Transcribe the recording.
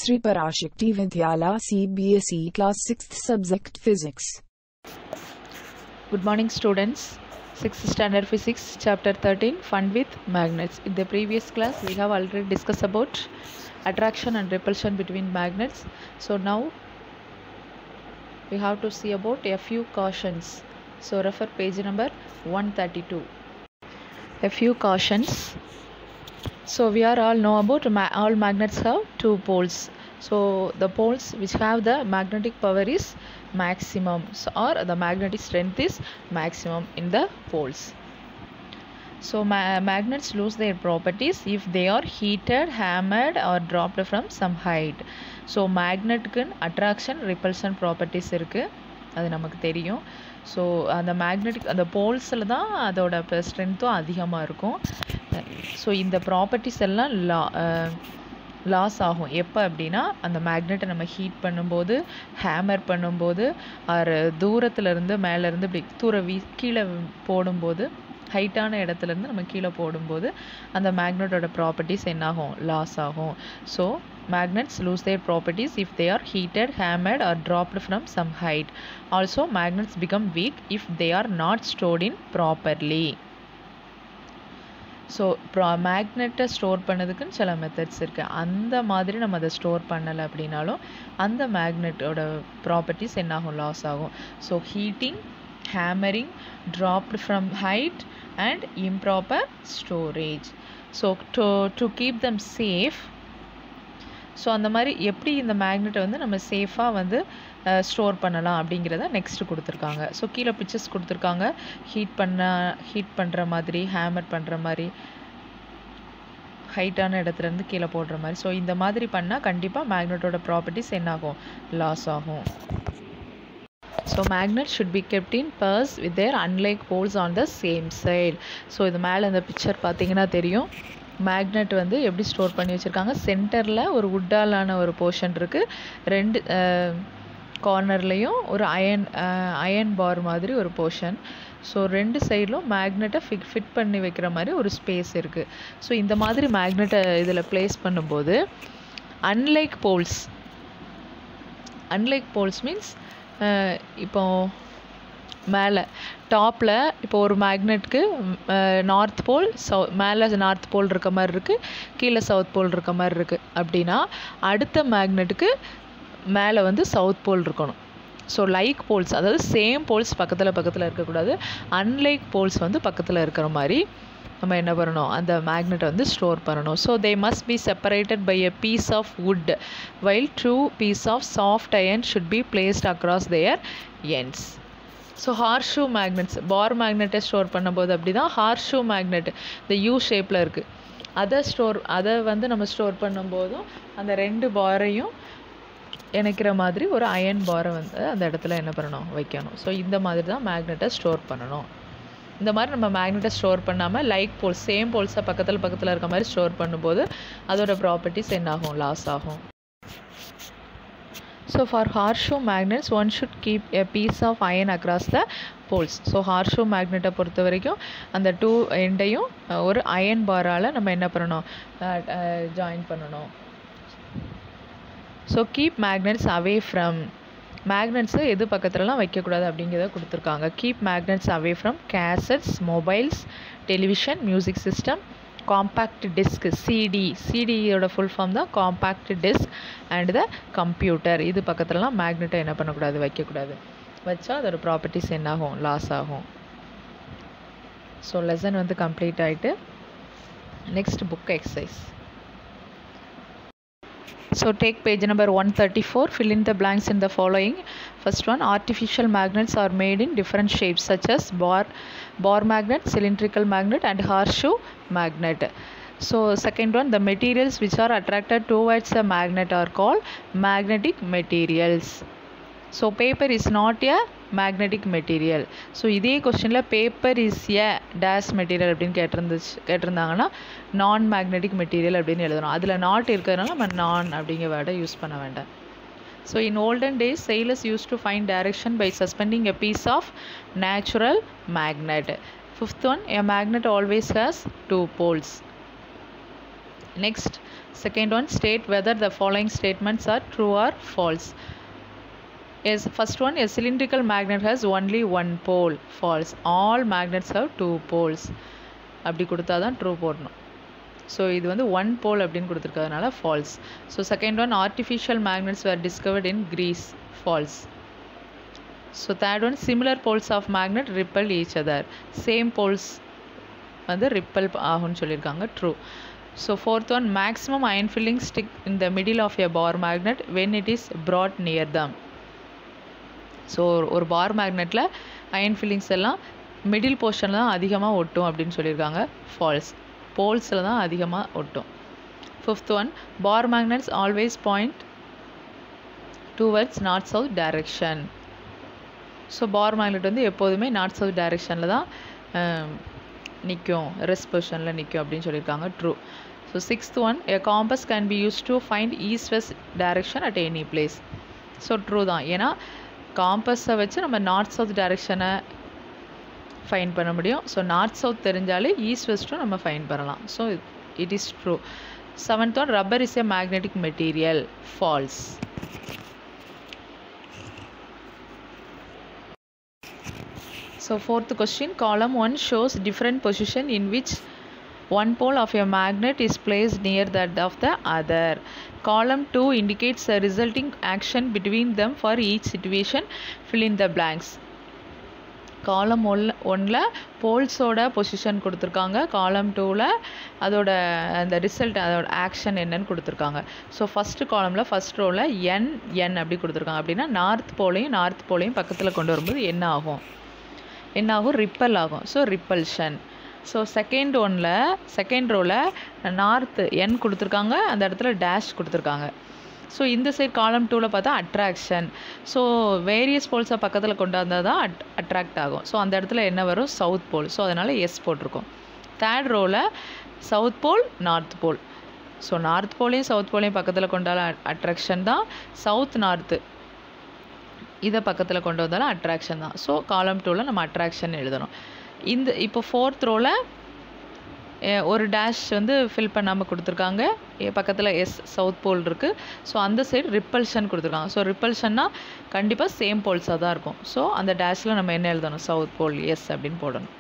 Sri Parashakti Vidyala CBSE Class 6th Subject Physics. Good morning, students. 6th Standard Physics, Chapter 13 Fun with Magnets. In the previous class, we have already discussed about attraction and repulsion between magnets. So, now we have to see about a few cautions. So, refer page number 132. A few cautions. So, we are all know about ma- all magnets have two poles. So, the poles which have the magnetic power is maximum so, or the magnetic strength is maximum in the poles. So, ma- magnets lose their properties if they are heated, hammered, or dropped from some height. So மேக்னெட்டுக்கு attraction repulsion properties இருக்குது அது நமக்கு தெரியும் so அந்த magnetic அந்த போல்ஸில் தான் அதோட ஸ்ட்ரென்த்தும் அதிகமாக இருக்கும் ஸோ இந்த ப்ராப்பர்ட்டிஸ் எல்லாம் லா லாஸ் ஆகும் எப்போ அப்படின்னா அந்த மேக்னெட்டை நம்ம ஹீட் பண்ணும்போது ஹேமர் பண்ணும்போது ஆர் தூரத்துலேருந்து மேலேருந்து இப்படி தூர வீ கீழே போடும்போது ஹைட்டான இடத்துலேருந்து நம்ம கீழே போடும்போது அந்த மேக்னெட்டோட ப்ராப்பர்ட்டிஸ் என்னாகும் லாஸ் ஆகும் so magnets lose their properties if they are heated, hammered, or dropped from some height. Also, magnets become weak if they are not stored in properly. So ப்ரா மேக்னெட்டை ஸ்டோர் பண்ணதுக்குன்னு சில மெத்தட்ஸ் இருக்குது அந்த மாதிரி நம்ம அதை ஸ்டோர் பண்ணலை அப்படின்னாலும் அந்த மேக்னெட்டோட ப்ராப்பர்ட்டிஸ் என்னாகும் லாஸ் ஆகும் so heating hammering dropped from height and improper storage so to to keep them safe so அந்த மாதிரி எப்படி இந்த மேக்னெட்டை வந்து நம்ம சேஃபாக வந்து ஸ்டோர் பண்ணலாம் அப்படிங்கிறத நெக்ஸ்ட்டு கொடுத்துருக்காங்க ஸோ கீழே பிக்சர்ஸ் கொடுத்துருக்காங்க ஹீட் பண்ண ஹீட் பண்ணுற மாதிரி ஹேமர் பண்ணுற மாதிரி ஹைட்டான இடத்துலேருந்து கீழே போடுற மாதிரி ஸோ இந்த மாதிரி பண்ணால் கண்டிப்பாக மேக்னெட்டோட ப்ராப்பர்ட்டிஸ் என்னாகும் லாஸ் ஆகும் so magnet should be kept in pairs with their unlike poles on the same side so இது மேலே இந்த பிக்சர் பார்த்தீங்கன்னா தெரியும் மேக்னெட் வந்து எப்படி ஸ்டோர் பண்ணி வச்சுருக்காங்க சென்டரில் ஒரு உட்டாலான ஒரு போர்ஷன் இருக்குது ரெண்டு கார்னர்லேயும் ஒரு அயன் அயன் பார் மாதிரி ஒரு போர்ஷன் ஸோ ரெண்டு சைட்லும் மேக்னெட்டை ஃபிட் ஃபிட் பண்ணி வைக்கிற மாதிரி ஒரு ஸ்பேஸ் இருக்குது ஸோ இந்த மாதிரி மேக்னெட்டை இதில் ப்ளேஸ் பண்ணும்போது unlike poles unlike poles means இப்போ மேலே டாப்பில் இப்போ ஒரு மேக்னெட்டுக்கு நார்த் போல் சவு மேலே நார்த் போல் இருக்க மாதிரி இருக்குது கீழே சவுத் போல் இருக்க மாதிரி இருக்குது அப்படின்னா அடுத்த மேக்னெட்டுக்கு மேலே வந்து சவுத் போல் இருக்கணும் ஸோ லைக் போல்ஸ் அதாவது சேம் போல்ஸ் பக்கத்தில் பக்கத்தில் இருக்கக்கூடாது அன்லைக் போல்ஸ் வந்து பக்கத்தில் இருக்கிற மாதிரி நம்ம என்ன பண்ணணும் அந்த மேக்னெட்டை வந்து ஸ்டோர் பண்ணணும் so they must be separated by a piece of wood while two piece of soft iron should be placed across their ends so horseshoe magnets bar மேக்னெட்டை ஸ்டோர் பண்ணும்போது அப்படி தான் ஹார்ஷூ மேக்னெட் இந்த யூ ஷேப்பில் இருக்குது அதை store அதை வந்து நம்ம ஸ்டோர் பண்ணும்போதும் அந்த ரெண்டு பாரையும் இணைக்கிற மாதிரி ஒரு அயன் பாரை வந்து அந்த இடத்துல என்ன பண்ணணும் வைக்கணும் ஸோ இந்த மாதிரி தான் மேக்னெட்டை ஸ்டோர் பண்ணணும் இந்த மாதிரி நம்ம மேக்னெட்டை ஸ்டோர் பண்ணாமல் லைக் போல்ஸ் சேம் போல்ஸை பக்கத்தில் பக்கத்தில் இருக்க மாதிரி ஸ்டோர் பண்ணும்போது அதோட ப்ராப்பர்ட்டிஸ் என்னாகும் லாஸ் ஆகும் so for horseshoe magnets one should keep a piece of iron across the poles so horseshoe மேக்னெட்டை பொறுத்த வரைக்கும் அந்த டூ எண்டையும் ஒரு அயன் பாரால் நம்ம என்ன பண்ணணும் ஜாயின் பண்ணணும் so keep magnets away from magnets எது பக்கத்துலலாம் வைக்கக்கூடாது அப்படிங்கிறத கொடுத்துருக்காங்க keep magnets away from cassettes mobiles television music system compact disc CD சிடியோட ஃபுல் ஃபார்ம் தான் compact disc and the computer இது பக்கத்துலலாம் மேக்னெட்டை என்ன பண்ணக்கூடாது வைக்கக்கூடாது வச்சா அதோட ப்ராப்பர்ட்டிஸ் என்னாகும் லாஸ் ஆகும் ஸோ லெசன் வந்து கம்ப்ளீட் ஆகிட்டு next book exercise So take page number 134, fill in the blanks in the following. First one, artificial magnets are made in different shapes such as bar, bar magnet, cylindrical magnet and horseshoe magnet. So second one, the materials which are attracted towards a magnet are called magnetic materials. So paper is not a magnetic material so இதே கொஸ்டினில் paper is a டேஸ் material அப்படின்னு கேட்டிருந்துச்சு கேட்டிருந்தாங்கன்னா நான் magnetic material அப்படின்னு எழுதணும் அதில் not இருக்கிறதுனால நம்ம நான் அப்படிங்கிற வேர்டை யூஸ் பண்ண வேண்டாம் so in olden days sailors used to find direction by suspending a piece of natural magnet. Fifth one, a magnet always has two poles. Next, second one state whether the following statements are true or false Yes, first one, a cylindrical magnet has only one pole. False. All magnets have two poles. அப்படி கொடுத்தா தான் true போடணும் so இது வந்து one pole அப்படின்னு கொடுத்துருக்கறதுனால false so second one artificial magnets were discovered in Greece false so third one similar poles of magnet repel each other same poles வந்து repel ஆகும்னு சொல்லியிருக்காங்க true so fourth one maximum iron filling stick in the middle of a bar magnet when it is brought near them so ஒரு bar மேக்னெட்டில் iron fillings எல்லாம் middle போர்ஷனில் தான் அதிகமாக ஒட்டும் அப்படின்னு சொல்லியிருக்காங்க ஃபால்ஸ் போல்ஸில் தான் அதிகமாக ஒட்டும் fifth one bar magnets always point towards north south direction so bar magnet வந்து எப்போதுமே நார்த் சவுத் டைரெக்ஷனில் தான் நிற்கும் ரெஸ்ட் பொசிஷனில் நிற்கும் அப்படின்னு சொல்லியிருக்காங்க true so sixth one a compass can be use to find east west direction at any place so true தான் ஏன்னா காம்பஸை வச்சு நம்ம நார்த் சவுத் டைரெக்ஷனை ஃபைன் பண்ண முடியும் ஸோ நார்த் சவுத் தெரிஞ்சாலே ஈஸ்ட் வெஸ்ட்டும் நம்ம ஃபைன் பண்ணலாம் so it is true seventh one rubber is a magnetic material false So fourth question, column 1 shows different position in which one pole of a magnet is placed near that of the other. Column 2 indicates the resulting action between them for each situation. Fill in the blanks. Column one ஒன்றில் போல்ஸோட position கொடுத்துருக்காங்க காலம் டூவில் அதோட அந்த result அதோட action என்னன்னு கொடுத்துருக்காங்க ஸோ ஃபஸ்ட்டு காலமில் ஃபஸ்ட் ரோவில் என் என் அப்படி கொடுத்துருக்காங்க அப்படின்னா நார்த் போலையும் நார்த் போலையும் பக்கத்தில் கொண்டு வரும்போது என்ன ஆகும் என்ன ஆகும் ரிப்பல் ஆகும் ஸோ ரிப்பல்ஷன் ஸோ செகண்ட் ஒனில் செகண்ட் ரோவில் நார்த்து என் கொடுத்துருக்காங்க அந்த இடத்துல டேஷ் கொடுத்துருக்காங்க ஸோ இந்த சைட் காலம் டூவில் பார்த்தா அட்ராக்ஷன் ஸோ வேரியஸ் போல்ஸை பக்கத்தில் கொண்டு வந்தால் தான் அட் அட்ராக்ட் ஆகும் ஸோ அந்த இடத்துல என்ன வரும் சவுத் போல் ஸோ அதனால் எஸ் போட்டிருக்கோம் தேர்ட் ரோவில் south pole north pole so north போலையும் சவுத் போலையும் பக்கத்தில் கொண்டாலும் அட்ராக்ஷன் தான் சவுத் நார்த்து இதை பக்கத்தில் கொண்டு வந்தாலும் அட்ராக்ஷன் தான் ஸோ காலம் டூவில் நம்ம அட்ராக்ஷன் எழுதணும் இந்த இப்போ ஃபோர்த் ரோவில் ஒரு டேஷ் வந்து ஃபில் பண்ணாமல் கொடுத்துருக்காங்க பக்கத்தில் எஸ் சவுத் போல் இருக்குது ஸோ அந்த சைடு ரிப்பல்ஷன் கொடுத்துருக்காங்க ஸோ ரிப்பல்ஷன்னா கண்டிப்பாக சேம் போல்ஸாக தான் இருக்கும் ஸோ அந்த டேஷில் நம்ம என்ன எழுதணும் சவுத் போல் எஸ் அப்படின்னு போடணும்